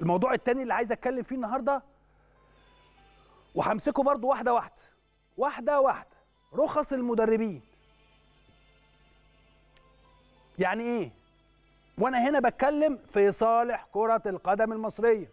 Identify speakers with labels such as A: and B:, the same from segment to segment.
A: الموضوع التاني اللي عايز اتكلم فيه النهارده وهمسكه برضو واحده واحده واحده واحده رخص المدربين يعني ايه وانا هنا بتكلم في صالح كره القدم المصريه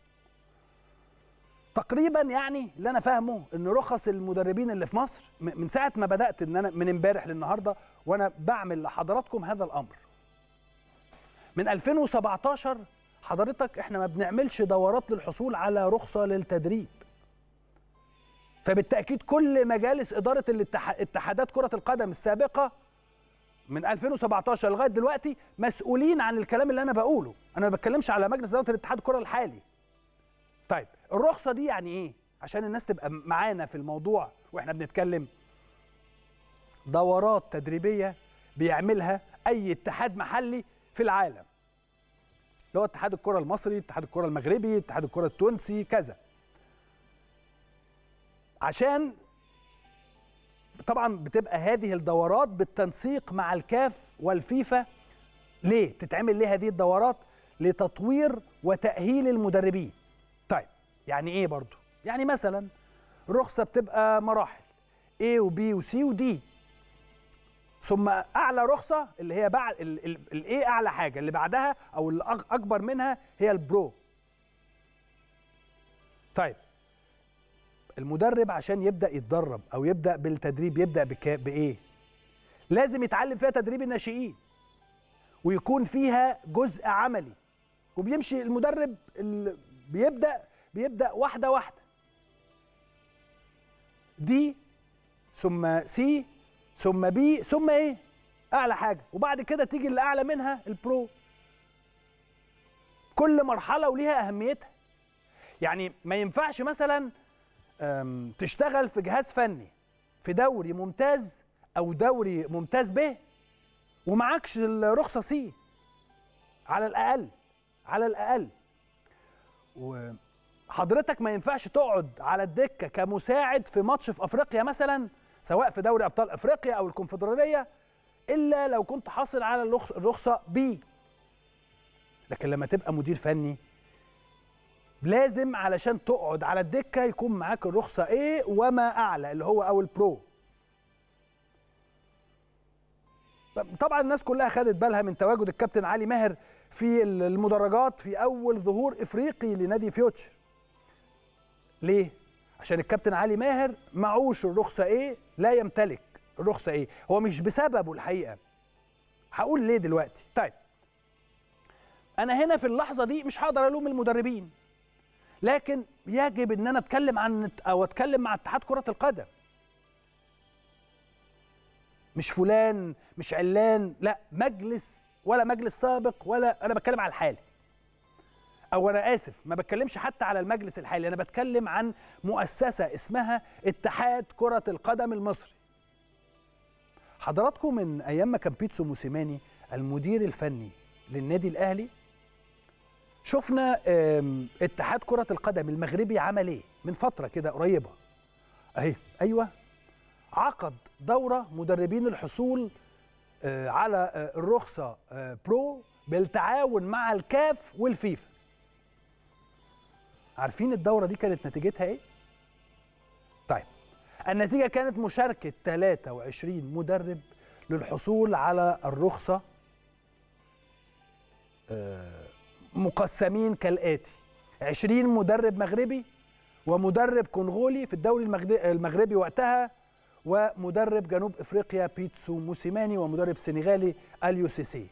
A: تقريبا يعني اللي انا فاهمه ان رخص المدربين اللي في مصر م- من ساعه ما بدات ان انا من امبارح للنهارده وانا بعمل لحضراتكم هذا الامر من 2017 حضرتك احنا ما بنعملش دورات للحصول على رخصه للتدريب فبالتاكيد كل مجالس اداره الاتح- اتحادات كره القدم السابقه من 2017 لغايه دلوقتي مسؤولين عن الكلام اللي انا بقوله انا ما بتكلمش على مجلس اداره الاتحاد الكره الحالي طيب الرخصه دي يعني ايه عشان الناس تبقى معانا في الموضوع واحنا بنتكلم دورات تدريبيه بيعملها اي اتحاد محلي في العالم اللي هو اتحاد الكره المصري اتحاد الكره المغربي اتحاد الكره التونسي كذا عشان طبعا بتبقى هذه الدورات بالتنسيق مع الكاف والفيفا ليه تتعمل ليه هذه الدورات لتطوير وتأهيل المدربين طيب يعني ايه برضو يعني مثلا الرخصة بتبقى مراحل A و B و C و D ثم اعلى رخصة اللي هي بعد الايه اعلى حاجة اللي بعدها او اللي أك- اكبر منها هي البرو طيب المدرب عشان يبدا يتدرب او يبدا بالتدريب يبدا بكا بايه لازم يتعلم فيها تدريب الناشئين ويكون فيها جزء عملي وبيمشي المدرب اللي بيبدا بيبدا واحده واحده دي ثم سي ثم بي ثم ايه اعلى حاجه وبعد كده تيجي اللي اعلى منها البرو كل مرحله وليها اهميتها يعني ما ينفعش مثلا أم، تشتغل في جهاز فني في دوري ممتاز او دوري ممتاز به ومعكش الرخصه سي على الاقل على الاقل وحضرتك ما ينفعش تقعد على الدكه كمساعد في ماتش في افريقيا مثلا سواء في دوري ابطال افريقيا او الكونفدراليه الا لو كنت حاصل على الرخص- الرخصه بي لكن لما تبقى مدير فني لازم علشان تقعد على الدكه يكون معاك الرخصه ايه وما اعلى اللي هو او البرو طبعا الناس كلها خدت بالها من تواجد الكابتن علي ماهر في المدرجات في اول ظهور افريقي لنادي فيوتشر ليه عشان الكابتن علي ماهر معوش الرخصه ايه لا يمتلك الرخصه ايه هو مش بسببه الحقيقه هقول ليه دلوقتي طيب انا هنا في اللحظه دي مش هقدر الوم المدربين لكن يجب ان انا اتكلم عن او اتكلم مع اتحاد كره القدم مش فلان مش علان لا مجلس ولا مجلس سابق ولا انا بتكلم على الحالي او انا اسف ما بتكلمش حتى على المجلس الحالي انا بتكلم عن مؤسسه اسمها اتحاد كره القدم المصري حضراتكم من ايام ما كان بيتسو موسيماني المدير الفني للنادي الاهلي شفنا آم، اتحاد كرة القدم المغربي عمل ايه من فترة كده قريبة اهي ايوه عقد دورة مدربين الحصول آه، على آه، الرخصة آه، برو بالتعاون مع الكاف والفيفا عارفين الدورة دي كانت نتيجتها ايه؟ طيب النتيجة كانت مشاركة 23 مدرب للحصول على الرخصة آه، مقسمين كالآتي 20 مدرب مغربي ومدرب كونغولي في الدوري المغد- المغربي وقتها ومدرب جنوب افريقيا بيتسو موسيماني ومدرب سنغالي اليو سيسي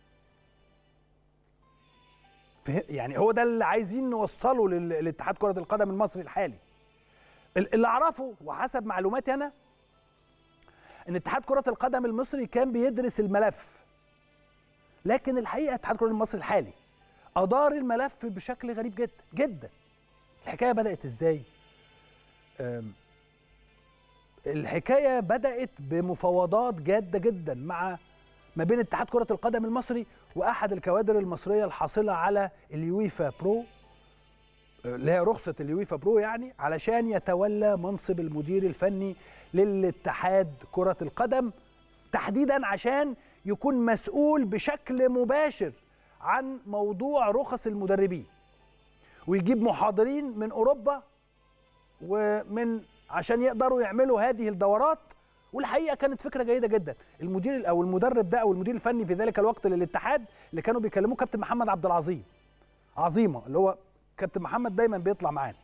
A: فه- يعني هو ده اللي عايزين نوصله لل- لاتحاد كرة القدم المصري الحالي ال- اللي اعرفه وحسب معلوماتي انا ان اتحاد كرة القدم المصري كان بيدرس الملف لكن الحقيقه اتحاد كرة المصري الحالي ادار الملف بشكل غريب جدا جدا الحكايه بدات ازاي أم، الحكايه بدات بمفاوضات جاده جدا مع ما بين اتحاد كره القدم المصري واحد الكوادر المصريه الحاصله على اليويفا برو اللي هي رخصه اليويفا برو يعني علشان يتولى منصب المدير الفني للاتحاد كره القدم تحديدا عشان يكون مسؤول بشكل مباشر عن موضوع رخص المدربين ويجيب محاضرين من اوروبا ومن عشان يقدروا يعملوا هذه الدورات والحقيقه كانت فكره جيده جدا المدير او المدرب ده او المدير الفني في ذلك الوقت للاتحاد اللي كانوا بيكلموه كابتن محمد عبد العظيم عظيمه اللي هو كابتن محمد دايما بيطلع معانا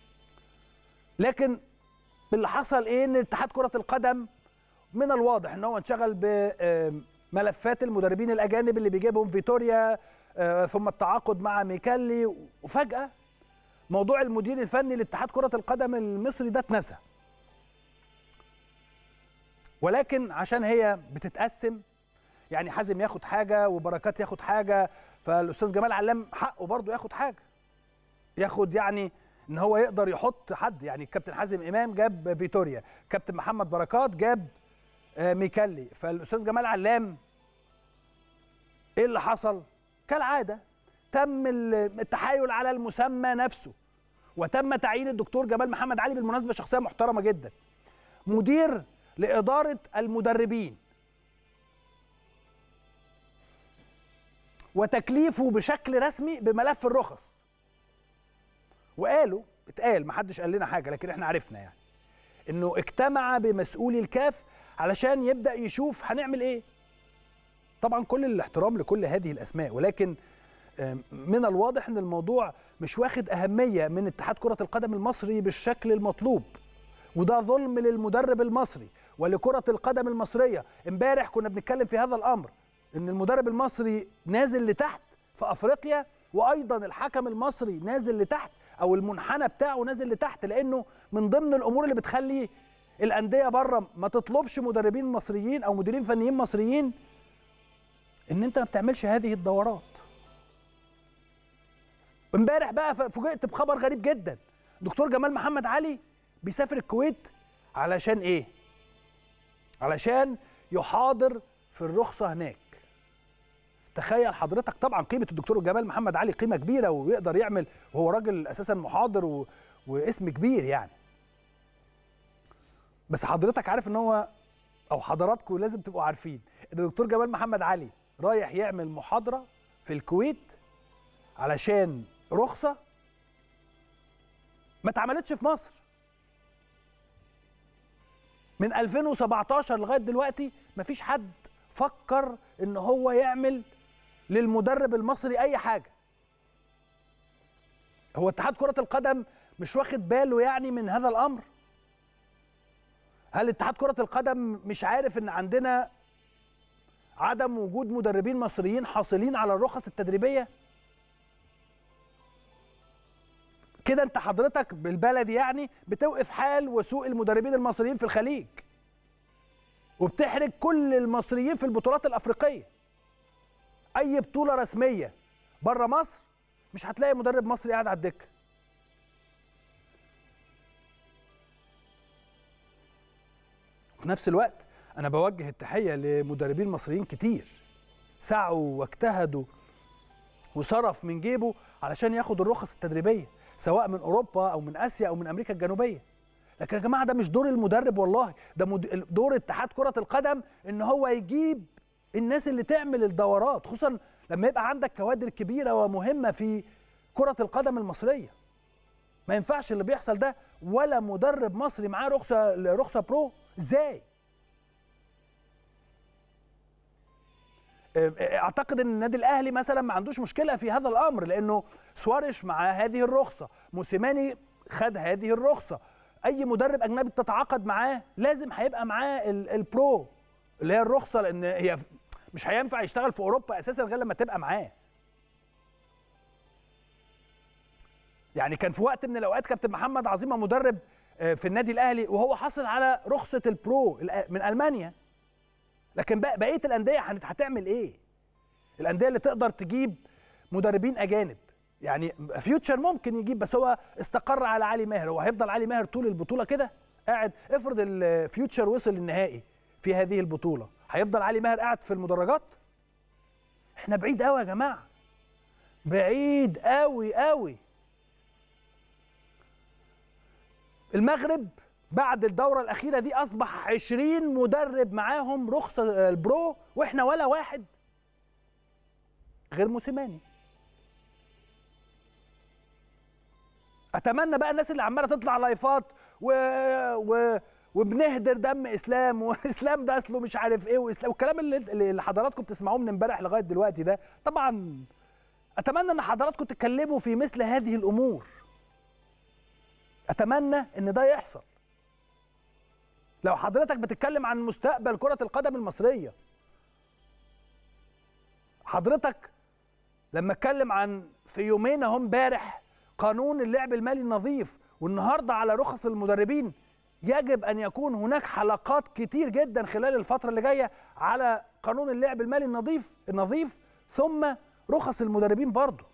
A: لكن اللي حصل ايه ان اتحاد كره القدم من الواضح ان هو انشغل بملفات المدربين الاجانب اللي بيجيبهم فيتوريا آه، ثم التعاقد مع ميكالي وفجاه موضوع المدير الفني لاتحاد كره القدم المصري ده اتنسى ولكن عشان هي بتتقسم يعني حازم ياخد حاجه وبركات ياخد حاجه فالاستاذ جمال علام حقه برضه ياخد حاجه ياخد يعني ان هو يقدر يحط حد يعني كابتن حازم امام جاب فيتوريا كابتن محمد بركات جاب آه، ميكالي فالاستاذ جمال علام ايه اللي حصل كالعاده تم التحايل على المسمى نفسه وتم تعيين الدكتور جمال محمد علي بالمناسبه شخصيه محترمه جدا مدير لاداره المدربين وتكليفه بشكل رسمي بملف الرخص وقالوا اتقال محدش قال لنا حاجه لكن احنا عرفنا يعني انه اجتمع بمسؤولي الكاف علشان يبدا يشوف هنعمل ايه طبعا كل الاحترام لكل هذه الاسماء ولكن من الواضح ان الموضوع مش واخد اهميه من اتحاد كره القدم المصري بالشكل المطلوب وده ظلم للمدرب المصري ولكره القدم المصريه امبارح كنا بنتكلم في هذا الامر ان المدرب المصري نازل لتحت في افريقيا وايضا الحكم المصري نازل لتحت او المنحنى بتاعه نازل لتحت لانه من ضمن الامور اللي بتخلي الانديه بره ما تطلبش مدربين مصريين او مديرين فنيين مصريين ان انت ما بتعملش هذه الدورات امبارح بقى فوجئت بخبر غريب جدا دكتور جمال محمد علي بيسافر الكويت علشان ايه علشان يحاضر في الرخصه هناك تخيل حضرتك طبعا قيمه الدكتور جمال محمد علي قيمه كبيره ويقدر يعمل وهو راجل اساسا محاضر و... واسم كبير يعني بس حضرتك عارف ان هو او حضراتكم لازم تبقوا عارفين ان الدكتور جمال محمد علي رايح يعمل محاضره في الكويت علشان رخصه ما اتعملتش في مصر من 2017 لغايه دلوقتي مفيش حد فكر ان هو يعمل للمدرب المصري اي حاجه هو اتحاد كره القدم مش واخد باله يعني من هذا الامر هل اتحاد كره القدم مش عارف ان عندنا عدم وجود مدربين مصريين حاصلين على الرخص التدريبيه كده انت حضرتك بالبلدي يعني بتوقف حال وسوق المدربين المصريين في الخليج وبتحرج كل المصريين في البطولات الافريقيه اي بطوله رسميه بره مصر مش هتلاقي مدرب مصري قاعد على الدكه في نفس الوقت انا بوجه التحيه لمدربين مصريين كتير سعوا واجتهدوا وصرف من جيبه علشان ياخد الرخص التدريبيه سواء من اوروبا او من اسيا او من امريكا الجنوبيه لكن يا جماعه ده مش دور المدرب والله ده دور اتحاد كره القدم ان هو يجيب الناس اللي تعمل الدورات خصوصا لما يبقى عندك كوادر كبيره ومهمه في كره القدم المصريه ما ينفعش اللي بيحصل ده ولا مدرب مصري معاه رخصه رخصه برو ازاي اعتقد ان النادي الاهلي مثلا ما عندوش مشكله في هذا الامر لانه سوارش مع هذه الرخصه موسيماني خد هذه الرخصه اي مدرب اجنبي تتعاقد معاه لازم هيبقى معاه البرو اللي هي الرخصه لان هي مش هينفع يشتغل في اوروبا اساسا غير لما تبقى معاه يعني كان في وقت من الاوقات كابتن محمد عظيمه مدرب في النادي الاهلي وهو حصل على رخصه البرو من المانيا لكن بقيه الانديه هتعمل ايه الانديه اللي تقدر تجيب مدربين اجانب يعني فيوتشر ممكن يجيب بس هو استقر على علي ماهر هو هيفضل علي ماهر طول البطوله كده قاعد افرض الفيوتشر وصل للنهائي في هذه البطوله هيفضل علي ماهر قاعد في المدرجات احنا بعيد قوي يا جماعه بعيد قوي قوي المغرب بعد الدورة الأخيرة دي أصبح 20 مدرب معاهم رخصة البرو وإحنا ولا واحد غير موسيماني اتمنى بقى الناس اللي عماله تطلع لايفات و... و... وبنهدر دم اسلام واسلام ده اصله مش عارف ايه واسلام والكلام اللي اللي حضراتكم بتسمعوه من امبارح لغايه دلوقتي ده طبعا اتمنى ان حضراتكم تتكلموا في مثل هذه الامور اتمنى ان ده يحصل لو حضرتك بتتكلم عن مستقبل كره القدم المصريه حضرتك لما اتكلم عن في يومين اهو امبارح قانون اللعب المالي النظيف والنهارده على رخص المدربين يجب ان يكون هناك حلقات كتير جدا خلال الفتره اللي جايه على قانون اللعب المالي النظيف النظيف ثم رخص المدربين برضه